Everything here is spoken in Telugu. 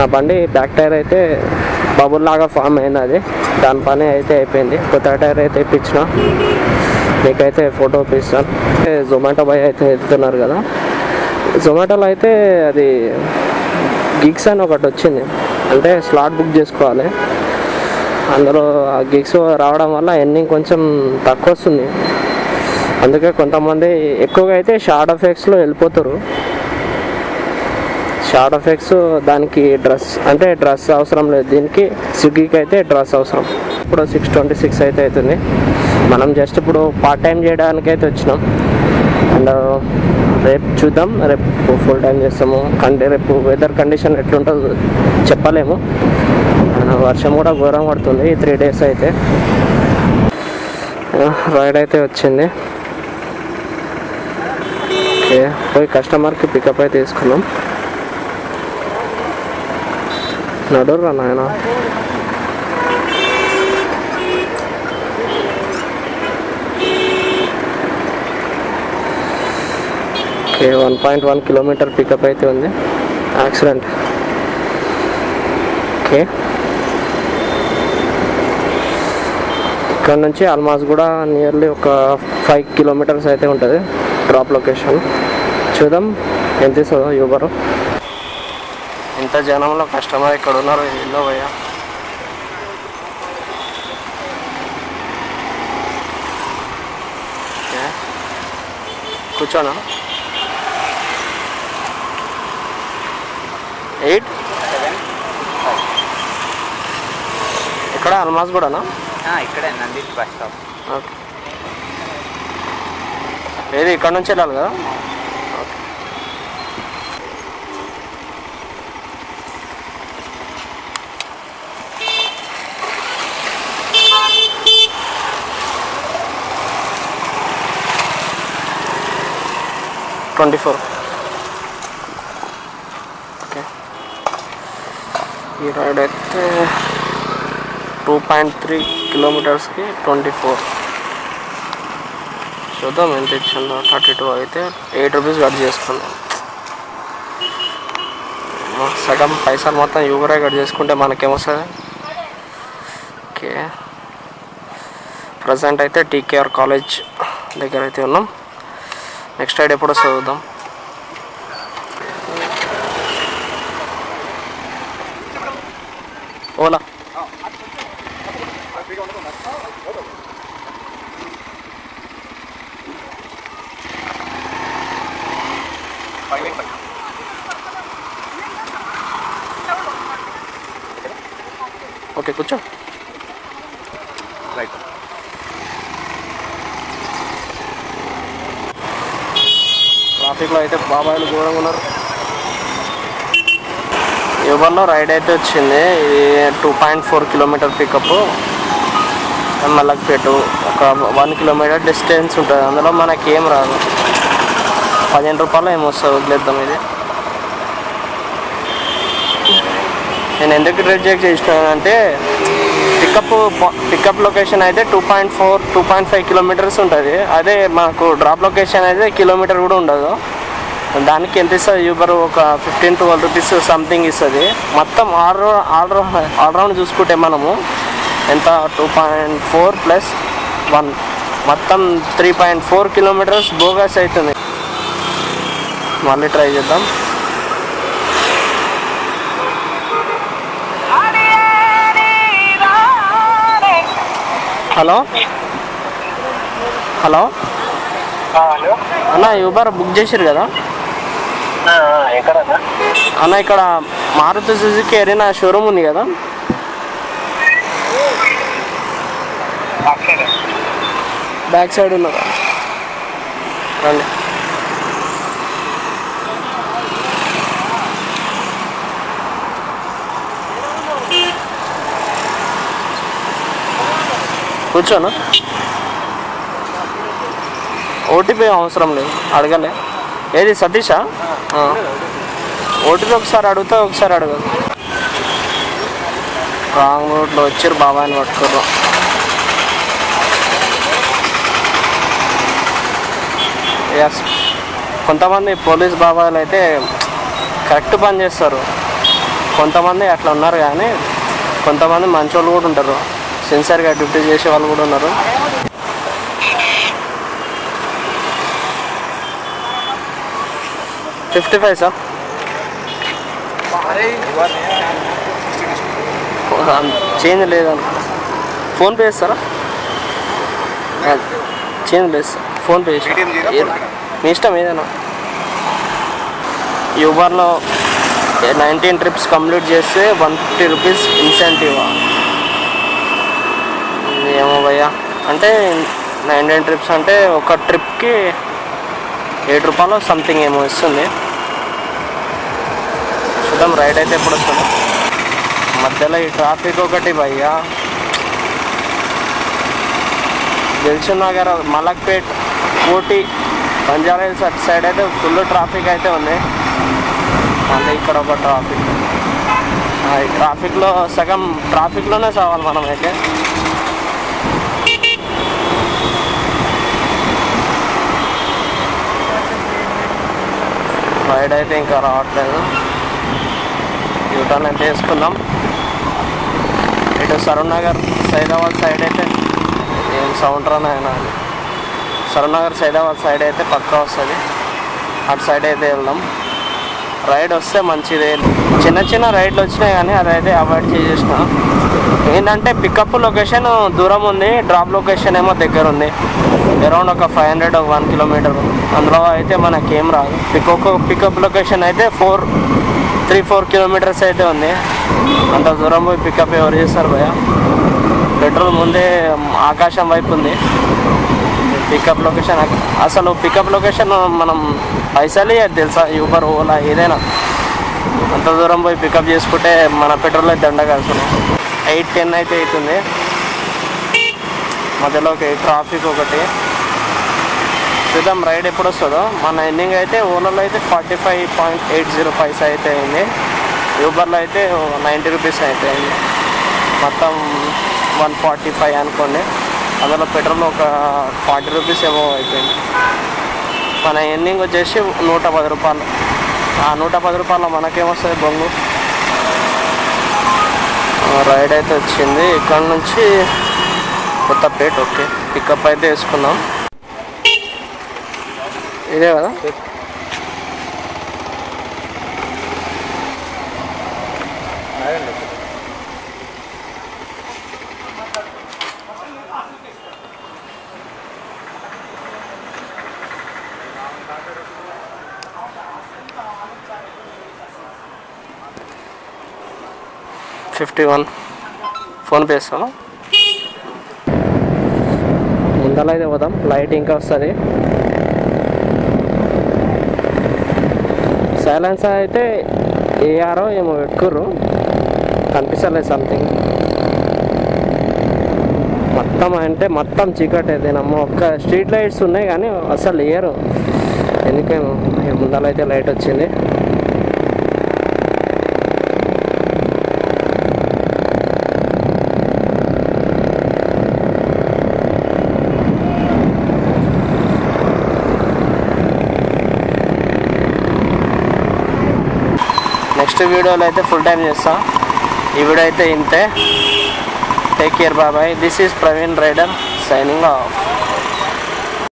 నా బండి బ్యాక్ టైర్ అయితే బబుల్ లాగా ఫామ్ అయింది అది దాని పని అయితే అయిపోయింది కొత్త టైర్ అయితే ఇప్పించిన మీకైతే ఫోటో ఇప్పిస్తాను జొమాటో బాయ్ అయితే వెళ్తున్నారు కదా జొమాటోలో అయితే అది గిగ్స్ అని ఒకటి వచ్చింది అంటే స్లాట్ బుక్ చేసుకోవాలి అందులో ఆ గిగ్స్ రావడం వల్ల ఎన్ని కొంచెం తక్కువ వస్తుంది అందుకే కొంతమంది ఎక్కువగా అయితే షార్ట్ ఎఫెక్ట్స్లో వెళ్ళిపోతారు షార్ట్ ఎఫెక్ట్స్ దానికి డ్రెస్ అంటే డ్రెస్ అవసరం లేదు దీనికి స్విగ్గీకి అయితే డ్రెస్ అవసరం ఇప్పుడు సిక్స్ ట్వంటీ సిక్స్ అయితే అవుతుంది మనం జస్ట్ ఇప్పుడు పార్ట్ టైం చేయడానికి అయితే వచ్చినాం అండ్ రేపు చూద్దాం రేపు ఫుల్ టైం చేస్తాము అంటే రేపు వెదర్ కండిషన్ ఎట్లుంటుందో చెప్పలేము ఆ, వర్షం కూడా ఘోరం పడుతుంది ఈ త్రీ డేస్ అయితే రైడ్ అయితే వచ్చింది ఓకే పోయి కస్టమర్కి పికప్ అయితే తీసుకున్నాం నడుర్రా నాయన okay one point one kilometre pickup అయితే ఉంది యాక్సిడెంట్ ఓకే ఇక్కడ నుంచి ఆల్మాస్ కూడా నియర్లీ ఒక ఫైవ్ కిలోమీటర్స్ అయితే ఉంటుంది డ్రాప్ లొకేషన్ చూద్దాం ఎంత ఇస్తుందో యూబర్ ఇంత జనంలో కస్టమర్ ఇక్కడ ఉన్నారు ఎల్లో భయ్యా ఓకే. కూర్చోనా ఎయిట్ ఇక్కడ అల్మాస్ కూడానా ఇక్కడే నంది బస్ స్టాప్ ఓకే ఏది ఇక్కడ నుంచి వెళ్ళాలి కదా ఓకే. ట్వంటీ ఫోర్ ఓకే ఈ రైడ్ అయితే టూ పాయింట్ త్రీ కిలోమీటర్స్కి ట్వంటీ ఫోర్ చూద్దాం ఎంత ఇచ్చిందో థర్టీ టూ అయితే ఎయిట్ రూపీస్ కట్ చేసుకుందాం అమ్మా, సగం పైసలు మొత్తం యూబరే కట్ చేసుకుంటే మనకేమొస్తుంది ఓకే ప్రజెంట్ అయితే టీకేఆర్ కాలేజ్ దగ్గర అయితే ఉన్నాం నెక్స్ట్ రైడ్ ఎప్పుడు వస్తుందో చూద్దాం ఓలా ఓకే కూర్చో రైట్ ట్రాఫిక్లో అయితే బాబాయిలు ఘోరంగా ఉన్నారు యువన్లో రైడ్ అయితే వచ్చింది ఇది two point four kilometre pickup Malakpet ఒక వన్ కిలోమీటర్ డిస్టెన్స్ ఉంటుంది అందులో మనకి ఏం రాదు పదిహేను రూపాయలు ఏమో వస్తుంది వదిలేద్దాం ఇది నేను ఎందుకు రిజెక్ట్ చేసినానంటే పికప్ పికప్ లొకేషన్ అయితే two point four two point five kilometres ఉంటుంది అదే మాకు డ్రాప్ లొకేషన్ అయితే కిలోమీటర్ కూడా ఉండదు దానికి ఎంత ఇస్తుంది యూబర్ ఒక ఫిఫ్టీన్ ట్వెల్వ్ రూపీస్ సంథింగ్ ఇస్తుంది మొత్తం all round all round all round చూసుకుంటే మనము ఎంత two point four plus one మొత్తం three point four kilometres bogus అవుతుంది మళ్ళీ ట్రై చేద్దాం హలో హలో హలో అన్న యూబర్ బుక్ చేసారు కదా ఎక్కడన్నా అన్న ఇక్కడ మారుతి సుజుకి ఎరీనా షోరూమ్ ఉంది కదా అక్కడే బ్యాక్ సైడ్ ఉన్నదా రండి కూర్చోను ఓటీపీ అవసరం లేదు అడగలే ఏది సతీషా ఆ. ఓటీపీ ఒకసారి అడుగుతా ఒకసారి అడగదు రాంగ్ రూట్లో వచ్చారు బాబాయ్ని పట్టుకుర్రు ఎస్ కొంతమంది పోలీస్ బాబాయిలు అయితే కరెక్ట్ పని చేస్తారు కొంతమంది అట్లా ఉన్నారు కానీ కొంతమంది మంచి వాళ్ళు కూడా ఉంటారు సిన్సియర్గా డ్యూటీ చేసే వాళ్ళు కూడా ఉన్నారు ఫిఫ్టీ ఫైవ్ సార్ చేంజ్ లేదన్న ఫోన్పే చేస్తారా చేంజ్ లేదు సార్ ఫోన్పే చేసి పేటిఎం చేయరా? ఏది- మీ ఇష్టం ఏదైనా యూబర్లో నైన్టీన్ ట్రిప్స్ కంప్లీట్ చేస్తే వన్ ఫిఫ్టీ రూపీస్ ఇన్సెంటివ్ ఏమో భయ్యా అంటే నైన్టీన్ ట్రిప్స్ అంటే ఒక ట్రిప్కి ఏడు రూపాయలు సంథింగ్ ఏమో ఇస్తుంది చూద్దాం రైడ్ అయితే ఎప్పుడు వస్తుంది మధ్యలో ఈ ట్రాఫిక్ ఒకటి భయ్యా దిల్సుఖ్ నగర్ మలక్పేట్ కోటి బంజారా హిల్స్ అటు సైడ్ అయితే ఫుల్ ట్రాఫిక్ అయితే ఉంది మళ్ళీ ఇక్కడ ఒక ట్రాఫిక్ ఆ, ఈ ట్రాఫిక్లో సగం ట్రాఫిక్లోనే సావాలి మనం అయితే రైడ్ అయితే ఇంకా రావట్లేదు యూటర్న్ అయితే వేసుకుందాం ఇటు సరూర్ నగర్ సైదాబాద్ సైడ్ అయితే ఏం సౌండ్ రన్ అయినా సరూర్ నగర్ సైదాబాద్ సైడ్ అయితే పక్కా వస్తుంది అటు సైడ్ అయితే వెళ్దాం రైడ్ వస్తే మంచిదే చిన్న చిన్న రైడ్లు వచ్చినాయి కానీ అదైతే అవాయిడ్ చేసేసిన ఏంటంటే పికప్ లొకేషన్ దూరం ఉంది డ్రాప్ లొకేషన్ ఏమో దగ్గర ఉంది అరౌండ్ ఒక ఫైవ్ హండ్రెడ్ వన్ కిలోమీటర్ అందులో అయితే మనకి ఏం రాదు పికప్ పికప్ లొకేషన్ అయితే ఫోర్ త్రీ ఫోర్ కిలోమీటర్స్ అయితే ఉంది అంత దూరం పోయి పికప్ ఎవరు చేస్తారు భయ పెట్రోల్ ముందే ఆకాశం వైపు ఉంది పికప్ లొకేషన్ అసలు పికప్ లొకేషన్ మనం పైసలు ఇవ్వదు తెలుసా యూబర్ ఓలా ఏదైనా అంత దూరం పోయి పికప్ చేసుకుంటే మన పెట్రోల్ అయితే దండగా అసలు ఎయిట్ టెన్ అయితే అవుతుంది మధ్యలోకి ట్రాఫిక్ ఒకటి చూద్దాం రైడ్ ఎప్పుడు వస్తుందో మన ఎండింగ్ అయితే ఓలాలో అయితే forty five point eight zero paisa అయితే అయింది యూబర్లో అయితే నైంటీ రూపీస్ అయితే అయింది మొత్తం వన్ ఫార్టీ ఫైవ్ అనుకోండి అందులో పెట్రోల్ ఒక ఫార్టీ రూపీస్ ఏమో అయిపోయింది మన ఎండింగ్ వచ్చేసి నూట పది రూపాయలు ఆ నూట పది రూపాయల మనకేమొస్తుంది బొంగు ఆ, రైడ్ అయితే వచ్చింది ఇక్కడ నుంచి కొత్తపేట ఓకే పికప్ అయితే వేసుకున్నాం ఇదే కదా ఫిఫ్టీ వన్ ఫోన్పే ఇస్తాను ముందర అయితే పోదాం లైట్ ఇంకా వస్తుంది సైలెన్స్ అయితే ఏఆరో ఏమో పెట్టుకుర్రు కనిపిస్తలేదు సంథింగ్ మొత్తం అంటే మొత్తం చీకటి అదేనమ్మ ఒక్క స్ట్రీట్ లైట్స్ ఉన్నాయి కానీ అసలు లేరు ఎందుకేమో ముందర అయితే లైట్ వచ్చింది నెక్స్ట్ వీడియోలో అయితే ఫుల్ టైం చేస్తా ఈ వీడియో అయితే ఇంతే టేక్ కేర్ బాబాయ్ this is Praveen rider signing of